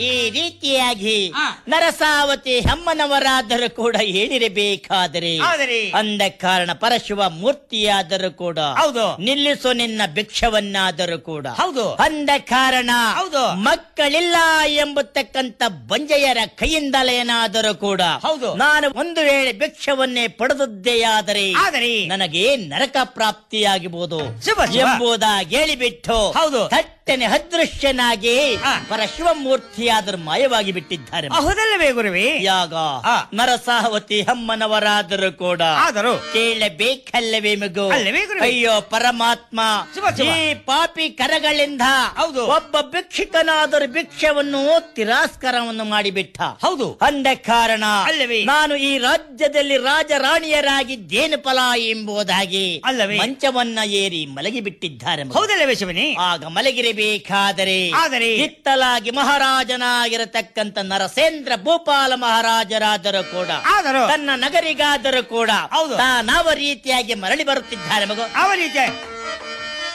ಈ ರೀತಿಯಾಗಿ ಆ. ನರಸಾವತಿ ಹೆಮ್ಮನವರಾದರೂ ಕೂಡ ಹೇಳಿರಬೇಕಾದರೆ ಆದರೆ ಅಂದ ಕಾರಣ ಪರಶಿವ ಮೂರ್ತಿಯಾದರೂ ಕೂಡ ಹೌದು. ನಿಲ್ಲಿಸು ನಿನ್ನ ಭಿಕ್ಷವನ್ನಾದರೂ ಕೂಡ ಹೌದು. ಅಂದ ಕಾರಣ ಹೌದು. ಮಕ್ಕಳಿಲ್ಲ ಎಂಬತಕ್ಕಂತ ಬಂಜೆಯರ ಕೈಯಿಂದಲೇನಾದರೂ ಕೂಡ ಹೌದು. ನಾನು ಒಂದು ವೇಳೆ ಭಿಕ್ಷವನ್ನೇ ಪಡೆದದ್ದೇಯಾದರೆ ಆದರೆ ನನಗೆ ನರಕ ಪ್ರಾಪ್ತಿಯಾಗಬಹುದು ಶುಭ, ಶುಭ. ಎಂಬುದಾಗಿ ಹೇಳಿಬಿಟ್ಟು ಹೌದು. ಥಟ್ಟನೆ ಅದೃಶ್ಯನಾಗಿ ಆ. ಪರಶಿವಮೂರ್ತಿಯಾದರೂ ಮಾಯವಾಗಿ ಬಿಟ್ಟಿದ್ದಾರೆ ಹೌದಲ್ಲವೇ ಗುರುವೇ ಯಾಗ ಆ. ನರಸಾವತಿ ಅಮ್ಮನವರಾದರೂ ಕೂಡ ಆದರೂ ಕೇಳಬೇಕಲ್ಲವೇ ಮಗು ಅಲ್ಲವೇ ಗುರುವೇ? ಅಯ್ಯೋ ಪರಮಾತ್ಮ ಶುಭ, ಶುಭ. ಈ ಪಾಪಿ ಕರಗಳಿಂದ ಹೌದು. ಒಬ್ಬ ಭಿಕ್ಷುಕನಾದರೂ ಭಿಕ್ಷವನ್ನು ತಿರಸ್ಕಾರವನ್ನು ಮಾಡಿಬಿಟ್ಟ ಹೌದು. ಅಂದ ಕಾರಣ ಅಲ್ಲವೇ? ನಾನು ಈ ರಾಜ್ಯದಲ್ಲಿ ರಾಜರಾಣಿಯರಾಗಿದ್ದೇನು ಫಲ ಎಂಬುದಾಗಿ ಅಲ್ಲವೇ? ಮಂಚವನ್ನ ಏರಿ ಮಲಗಿ ಬಿಟ್ಟಿದ್ದಾರೆ ಮಗು. ಹೌದಲ್ಲವೇ ಶಿವನೇ ಆಗ ಮಲಗಿರಬೇಕಾದರೆ ಆದರೆ ಹಿತ್ತಲಾಗಿ ಮಹಾರಾಜನಾಗಿರತಕ್ಕಂತ ನರಸೇಂದ್ರ ಭೂಪಾಲ ಮಹಾರಾಜರಾದರೂ ಕೂಡ ಆದರೂ ತನ್ನ ನಗರಿಗಾದರೂ ಕೂಡ ಹೌದು. ತಾನಾವ ರೀತಿಯಾಗಿ ಮರಳಿ ಬರುತ್ತಿದ್ದಾರೆ ಮಗು ಅವ ರೀತಿ